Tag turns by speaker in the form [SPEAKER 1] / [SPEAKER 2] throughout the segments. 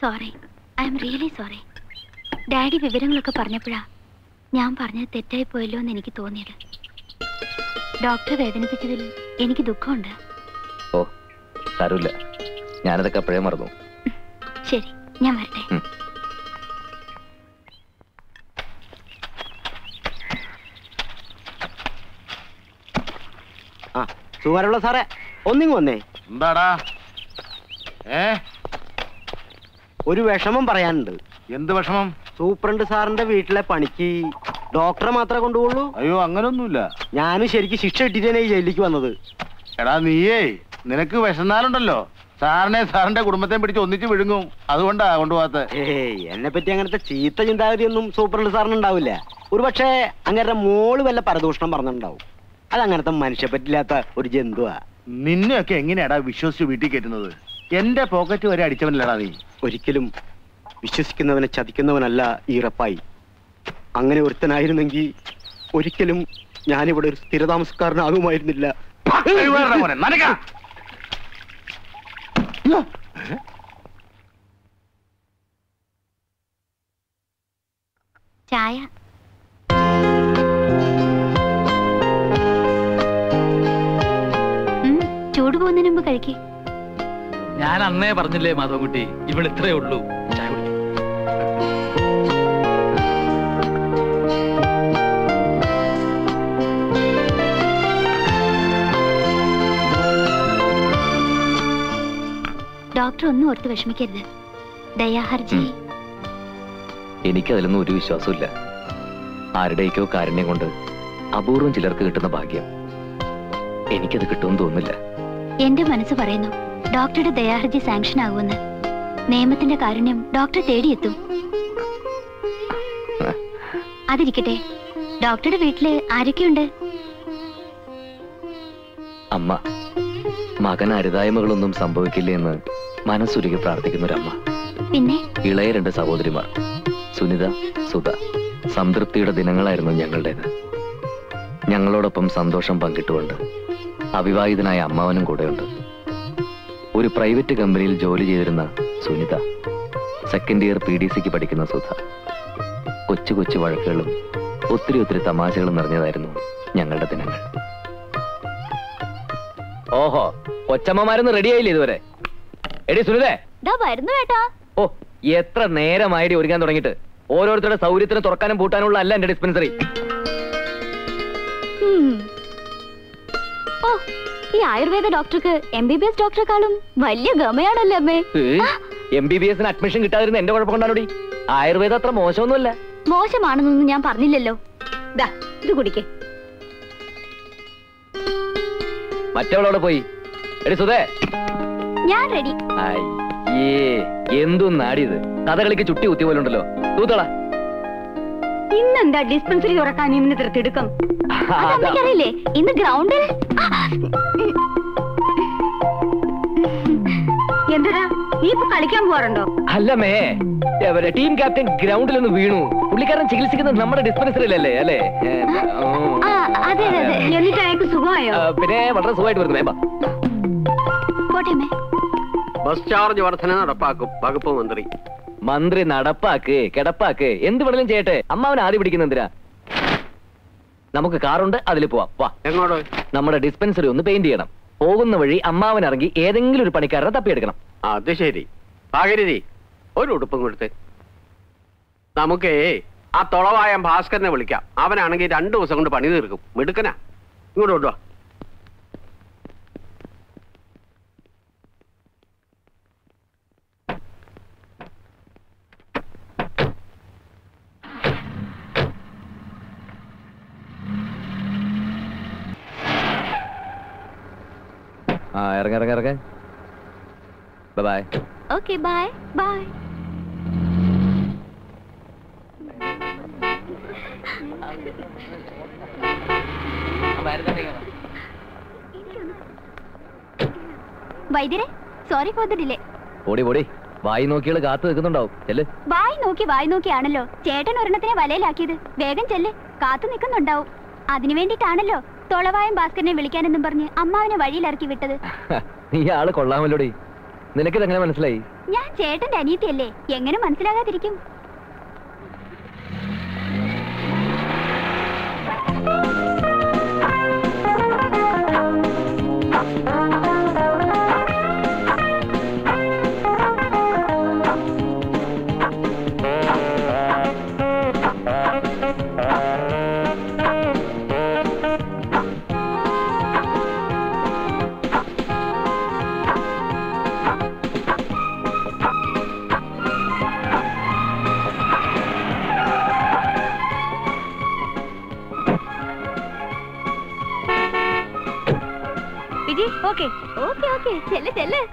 [SPEAKER 1] Sorry I am really sorry daddy വിവരങ്ങളൊക്കെ പറഞ്ഞപ്പോഴാ ഞാൻ പറഞ്ഞത് തെറ്റായി പോയല്ലോ എന്ന് എനിക്ക് തോന്നിയത് ഡോക്ടറെ വേദനിപ്പിച്ചതിൽ എനിക്ക് ദുഃഖമുണ്ട്
[SPEAKER 2] ഓ സാരമില്ല ഞാനതൊക്കെ അപ്പോഴേ മറന്നു
[SPEAKER 1] ശരി ഞാൻ വരട്ടെ
[SPEAKER 2] ഉം.
[SPEAKER 3] ആ സുമാരുള്ള സാറേ ഒന്നിങ്ങ് വന്നേ
[SPEAKER 4] എന്താടാ ഏ
[SPEAKER 3] ഒരു വിഷമം പറയാനുണ്ട്
[SPEAKER 4] എന്ത് വിഷമം
[SPEAKER 3] സൂപ്രണ്ട് സാറിന്റെ വീട്ടിലെ പണിക്ക് ഡോക്ടറെ മാത്രമേ കൊണ്ടുപോകുള്ളൂ
[SPEAKER 4] അയ്യോ അങ്ങനൊന്നുമില്ല
[SPEAKER 3] ഞാനും ശരിക്കും ശിക്ഷ കിട്ടിയിട്ടാണ് ഈ ജയിലിലേക്ക് വന്നത്
[SPEAKER 4] എടാ നീയേ നിനക്ക് വിശന്നാലുണ്ടല്ലോ സാറിനെ സാറിന്റെ കുടുംബത്തെ പിടിച്ച് ഒന്നിച്ച് വിഴുങ്ങും അതുകൊണ്ടാ കൊണ്ടുപോകാത്ത
[SPEAKER 3] ഏയ് എന്നെ പറ്റി അങ്ങനത്തെ ചീത്ത ചിന്താഗതിയൊന്നും സൂപ്രണ്ട് സാറിന് ഉണ്ടാവില്ല ഒരു പക്ഷേ അങ്ങനത്തെ മോള് വല്ല പരദൂഷണം പറഞ്ഞിട്ടുണ്ടാവും അത് അങ്ങനത്തെ മനുഷ്യ പറ്റില്ലാത്ത ഒരു ജന്തുവാ
[SPEAKER 4] നിന്നെയൊക്കെ എങ്ങനെയാടാ വിശ്വസിച്ച് വീട്ടിൽ കയറ്റുന്നത് എന്റെ പോക്കറ്റ് വരെ അടിച്ചവനല്ലടാ നീ
[SPEAKER 3] ഒരിക്കലും വിശ്വസിക്കുന്നവനെ ചതിക്കുന്നവനല്ല ഈ റപ്പായി അങ്ങനെ ഒരുത്തനായിരുന്നെങ്കിൽ ഒരിക്കലും ഞാനിവിടെ ഒരു സ്ഥിരതാമസക്കാരനാകുമായിരുന്നില്ല
[SPEAKER 4] കഴിവേറെടാ മോനെ, നനയ്ക്ക.
[SPEAKER 1] ചായ ഉം, ചൂട് പോകുന്നതിന് മുമ്പ് കഴിക്കേ
[SPEAKER 5] ഞാൻ അന്നേ പറഞ്ഞില്ലേ മാധവൻകുട്ടി ഇവിടെ ഇത്രേ ഉള്ളൂ ചായ കുടിക്ക്.
[SPEAKER 1] ഡോക്ടർ ഒന്നും ഓർത്ത് വിഷമിക്കരുത് ദയാഹർജി
[SPEAKER 2] എനിക്കതിലൊന്നും ഒരു വിശ്വാസമില്ല ആരുടെയൊക്കെയോ കാരുണ്യം കൊണ്ട് അപൂർവം ചിലർക്ക് കിട്ടുന്ന ഭാഗ്യം എനിക്കത് കിട്ടുമെന്ന് തോന്നുന്നില്ല
[SPEAKER 1] എന്റെ മനസ്സ് പറയുന്നു ഡോക്ടറുടെ ദയാഹർജി സാങ്ഷൻ ആകുമെന്ന് നിയമത്തിന്റെ കാരുണ്യം ഡോക്ടറെ തേടിയെത്തും അതിരിക്കട്ടെ ഡോക്ടറുടെ വീട്ടില് ആരൊക്കെയുണ്ട്
[SPEAKER 2] അമ്മ മകൻ അരുതായ്മകളൊന്നും സംഭവിക്കില്ല എന്ന് മനസ്സുരുകി പ്രാർത്ഥിക്കുന്ന ഒരമ്മ
[SPEAKER 1] പിന്നെ
[SPEAKER 2] ഇളയ രണ്ട് സഹോദരിമാർ സുനിത സുധ സംതൃപ്തിയുടെ ദിനങ്ങളായിരുന്നു ഞങ്ങളുടേത് ഞങ്ങളോടൊപ്പം സന്തോഷം പങ്കിട്ടുകൊണ്ട് അവിവാഹിതനായ അമ്മാവനും കൂടെയുണ്ട് ഒരു പ്രൈവറ്റ് കമ്പനിയിൽ ജോലി ചെയ്തിരുന്ന Sunitha second year P D സിക്ക് പഠിക്കുന്ന സുധ കൊച്ചു കൊച്ചു വഴക്കുകളും ഒത്തിരി ഒത്തിരി തമാശകളും നിറഞ്ഞതായിരുന്നു ഞങ്ങളുടെ ദിനങ്ങൾ ഓഹോ കൊച്ചമ്മമാരൊന്നും റെഡിയായില്ലേ ഇതുവരെ എടി സുനിതേ
[SPEAKER 1] ദാ വരുന്നു കേട്ടോ
[SPEAKER 2] ഓ എത്ര നേരമായിടി ഒരുങ്ങാൻ തുടങ്ങിയിട്ട് ഓരോരുത്തരുടെ സൗകര്യത്തിന് തുറക്കാനും പൂട്ടാനുള്ള അല്ല എന്റെ ഡിസ്പെൻസറി
[SPEAKER 1] ഓ ഈ ആയുർവേദ ഡോക്ടർക്ക് എം ബി ബി എസ് ഡോക്ടറെക്കാളും വലിയ ഗമയാണല്ലേ അമ്മേ
[SPEAKER 2] എം ബി ബി എസിന് അഡ്മിഷൻ കിട്ടാതിരുന്ന എന്റെ കുഴപ്പം കൊണ്ടാണോടി ആയുർവേദം അത്ര മോശമൊന്നുമല്ല
[SPEAKER 1] മോശമാണെന്നൊന്നും ഞാൻ പറഞ്ഞില്ലല്ലോ ദാ ഇത് കുടിക്കേ
[SPEAKER 2] മറ്റവളോടെ പോയി എടി സുധേ
[SPEAKER 1] ഞാൻ റെഡി
[SPEAKER 2] അയ്യേ എന്തു നാടിയത് കഥകളിക്ക് ചുട്ടി കുത്തി പോലെ ഉണ്ടല്ലോ തൂത്തള
[SPEAKER 1] ഇന്നെന്താ ഡിസ്പെൻസറി തുറക്കാൻ ഇന്ന് ഇത്ര തിടുക്കം അറിയില്ലേ ഇന്ന് ഗ്രൗണ്ടിൽ എന്താ നീ ഇപ്പൊ കളിക്കാൻ പോവാറുണ്ടോ
[SPEAKER 2] അല്ലമ്മേ എവരെ ടീം ക്യാപ്റ്റൻ ഗ്രൗണ്ടിൽ ഒന്ന് വീണു പുള്ളിക്കാരൻ ചികിത്സിക്കുന്നത് നമ്മുടെ ഡിസ്പെൻസറിയിലല്ലേ അല്ലേ ഏ, ഉം.
[SPEAKER 1] അതെ അതെ അതെ എന്നിട്ട് അയാൾക്ക് സുഖമായോ
[SPEAKER 2] ആ, പിന്നെ വളരെ സുഖമായിട്ട് വരുന്നു വേമ്പ
[SPEAKER 1] പോട്ടെ അമ്മേ
[SPEAKER 3] ബസ് ചാർജ് വർധന നടപ്പാക്കും വകുപ്പ് മന്ത്രി
[SPEAKER 2] മന്ത്രി നടപ്പാക്ക് കിടപ്പാക്ക് എന്ത് വേണേലും ചെയ്യട്ടെ അമ്മാവൻ ആദ്യം പിടിക്കുന്ന എന്തിനാ നമുക്ക് കാറുണ്ട് അതിൽ പോവാം വാ
[SPEAKER 3] എങ്ങോട്ട്
[SPEAKER 2] നമ്മുടെ ഡിസ്പെൻസറി ഒന്ന് പെയിന്റ് ചെയ്യണം പോകുന്ന വഴി അമ്മാവൻ ഇറങ്ങി ഏതെങ്കിലും ഒരു പണിക്കാരനെ തപ്പിയെടുക്കണം
[SPEAKER 3] അത് ശരി ഭാഗരതി ഒരു ഉടുപ്പും കൊടുത്ത് നമുക്കേ ആ തുളവായ ഭാസ്കരനെ വിളിക്കാം അവനാണെങ്കിൽ രണ്ടു ദിവസം കൊണ്ട് പണി തീർക്കും മിടുക്കനാ ഇങ്ങോട്ട് കൊണ്ടുവാ
[SPEAKER 2] ആ ഇറങ്ങ ഇറങ്ങ ഇറങ്ങ ബൈ
[SPEAKER 1] ഓക്കെ ബൈ ബൈ വൈദ്യരെ സോറി ഫോർ ദ ഡിലേ
[SPEAKER 2] ഓടി ഓടി വായി നോക്കിയാൾ കാത്തു നിൽക്കുന്നുണ്ടാവും ചെല്ല്
[SPEAKER 1] വായി നോക്കി വായി നോക്കിയാണല്ലോ ചേട്ടൻ ഒരെണ്ണത്തിനെ വലയിലാക്കിയത് വേഗം ചെല്ല് കാത്തു നിൽക്കുന്നുണ്ടാവും അതിനു വേണ്ടിയിട്ടാണല്ലോ തൊളവായും ഭാസ്കരനെ വിളിക്കാനെന്നും പറഞ്ഞ് അമ്മാവിനെ വഴിയിലിറക്കി വിട്ടത്
[SPEAKER 2] നീ ആള് കൊള്ളാമല്ലോടി നിനക്കിതെങ്ങനെ മനസ്സിലായി
[SPEAKER 1] ഞാൻ ചേട്ടന്റെ അനിയത്തിയല്ലേ എങ്ങനെ മനസ്സിലാകാതിരിക്കും വിജി ഓക്കെ ഓക്കെ ഓക്കെ ചെല്ല് ചെല്ല്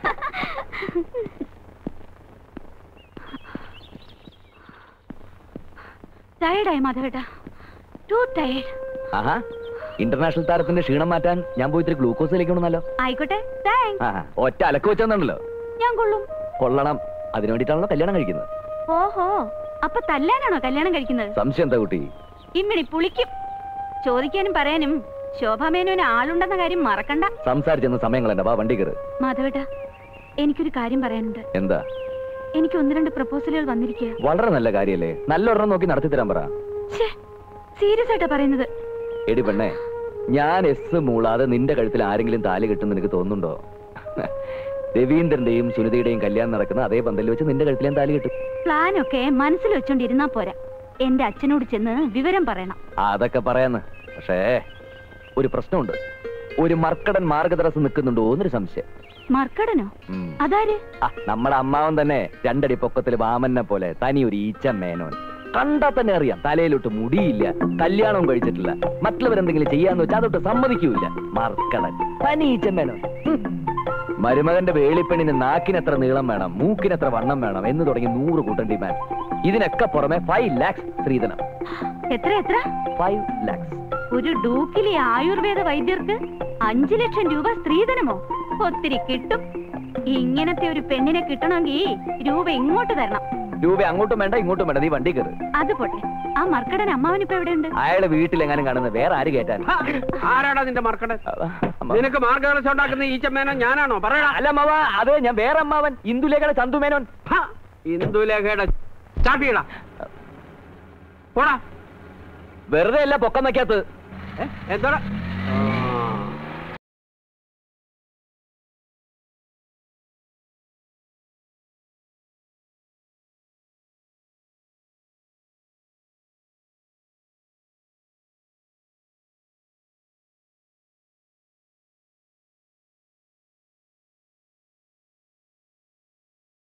[SPEAKER 1] ടയർഡായി മാധവേട്ട ടു ടയർഡ്
[SPEAKER 2] ആഹാ ഇന്റർനാഷണൽ താരത്തിന്റെ ക്ഷീണം മാറ്റാൻ ഞാൻ പോയി ഇത്തിരി ഗ്ലൂക്കോസ് വലിക്കണമെന്നല്ലോ
[SPEAKER 1] ആയിക്കോട്ടെ താങ്ക്സ്
[SPEAKER 2] ആ ഒറ്റ അലക്ക് വെച്ചെന്നുണ്ടല്ലോ
[SPEAKER 1] ഞാൻ കൊള്ളും
[SPEAKER 2] കൊള്ളണം അതിനു വേണ്ടിയിട്ടാണല്ലോ കല്യാണം കഴിക്കുന്നത്
[SPEAKER 1] ഓഹോ അപ്പൊ തല്ലാനാണോ കല്യാണം കഴിക്കുന്നത്
[SPEAKER 2] സംശയം എന്താ കുട്ടി
[SPEAKER 1] ഇമ്മിണി പുളിക്കും ചോദിക്കാനും പറയാനും ശോഭാമേനോന് ആളുണ്ടെന്ന കാര്യം മറക്കണ്ട
[SPEAKER 2] സംസാരിച്ചെന്ന് സമയം കളണ്ട വാ വണ്ടി കയറ്
[SPEAKER 1] മാധവേട്ട എനിക്കൊരു കാര്യം പറയാനുണ്ട്
[SPEAKER 2] എന്താ
[SPEAKER 1] എനിക്ക് ഒന്ന് രണ്ട് പ്രപ്പോസലുകൾ വന്നിരിക്കുക
[SPEAKER 2] വളരെ നല്ല കാര്യല്ലേ നല്ലൊരെണ്ണം നോക്കി നടത്തി തരാൻ പറ
[SPEAKER 1] സീരിയസ് ആയിട്ടാ പറയുന്നത്
[SPEAKER 2] എടി പെണ്ണേ ഞാൻ എസ് മൂളാതെ നിന്റെ കഴുത്തിൽ ആരെങ്കിലും താലി കിട്ടും നിനക്ക് തോന്നുന്നുണ്ടോ രവീന്ദ്രന്റെയും സുനിതയുടെയും കല്യാണം നടക്കുന്ന അതേ പന്തലിൽ വെച്ച് നിന്റെ കഴുത്തിൽ ഞാൻ താലി കിട്ടും
[SPEAKER 1] പ്ലാനൊക്കെ മനസ്സിൽ വെച്ചോണ്ടിരുന്നാ പോരാ എന്റെ അച്ഛനോട് ചെന്ന് വിവരം പറയണം
[SPEAKER 2] അതൊക്കെ പറയാന്ന് പക്ഷേ ഒരു പ്രശ്നമുണ്ട് ഒരു മർക്കടൻ മാർഗതടസ്സം നിൽക്കുന്നുണ്ടോ എന്നൊരു സംശയം
[SPEAKER 1] മർക്കടനോ
[SPEAKER 2] ഉം.
[SPEAKER 1] അതാര്
[SPEAKER 2] ആ, നമ്മുടെ അമ്മാവൻ തന്നെ രണ്ടടി പൊക്കത്തിൽ വാമനെ പോലെ തനി ഒരു ഈച്ച മേനോൻ കണ്ടാ തന്നെ അറിയാം തലയിലോട്ട് മുടിയില്ല കല്യാണവും കഴിച്ചിട്ടില്ല മറ്റുള്ളവരെന്തെങ്കിലും ചെയ്യാന്ന് വെച്ചാൽ അതൊട്ട് സമ്മതിക്കൂല മർക്കടൻ തനി ഈച്ച മേനോൻ ഹും. മരുമകന്റെ വേളിപ്പെണ്ണിന് നാക്കിനെത്ര നീളം വേണം മൂക്കിനെത്ര വണ്ണം വേണം എന്ന് തുടങ്ങി നൂറ് കൂട്ടം ഡിമാൻഡ് ഇതിനൊക്കെ പുറമെ ഫൈവ് ലാക്സ് സ്ത്രീധനം
[SPEAKER 1] എത്ര എത്ര
[SPEAKER 2] ഫൈവ് ലാക്സ്
[SPEAKER 1] ഒരു ഡൂക്കിലെ ആയുർവേദ വൈദ്യർക്ക് അഞ്ചു ലക്ഷം രൂപ സ്ത്രീധനമോ ഒത്തിരി കിട്ടും ഇങ്ങനത്തെ ഒരു പെണ്ണിനെ കിട്ടണമെങ്കിൽ രൂപ ഇങ്ങോട്ട് തരണം
[SPEAKER 2] രൂപ അങ്ങോട്ടും വേണ്ട ഇങ്ങോട്ടും വേണ്ട നീ വണ്ടി കയറ്
[SPEAKER 1] അത് പോട്ടെ ആ മർക്കടൻ അമ്മാവനിപ്പോ എവിടെയുണ്ട്
[SPEAKER 2] അയാളെ വീട്ടിലെങ്ങാനും കാണുന്ന വേറെ ആര് കേട്ടാൻ
[SPEAKER 3] ഹാ, ആരാടാ നിന്റെ മർക്കടൻ നിനക്ക് മാർഗദർശനം ഉണ്ടാക്കുന്ന ഈ ചെമ്മേനോ ഞാനാണോ പറയടാ
[SPEAKER 2] അല്ല അമ്മാവ അത് ഞാൻ വേറെ അമ്മാവൻ ഇന്ദുലേഖയുടെ ചന്തു മേനോൻ
[SPEAKER 3] ഹാ, ഇന്ദുലേഖയുടെ ചാട്ടിയിടാ പോടാ
[SPEAKER 2] വെറുതെ അല്ല പൊക്കം വെക്കാത്തത്
[SPEAKER 3] ഏ, എന്താടാ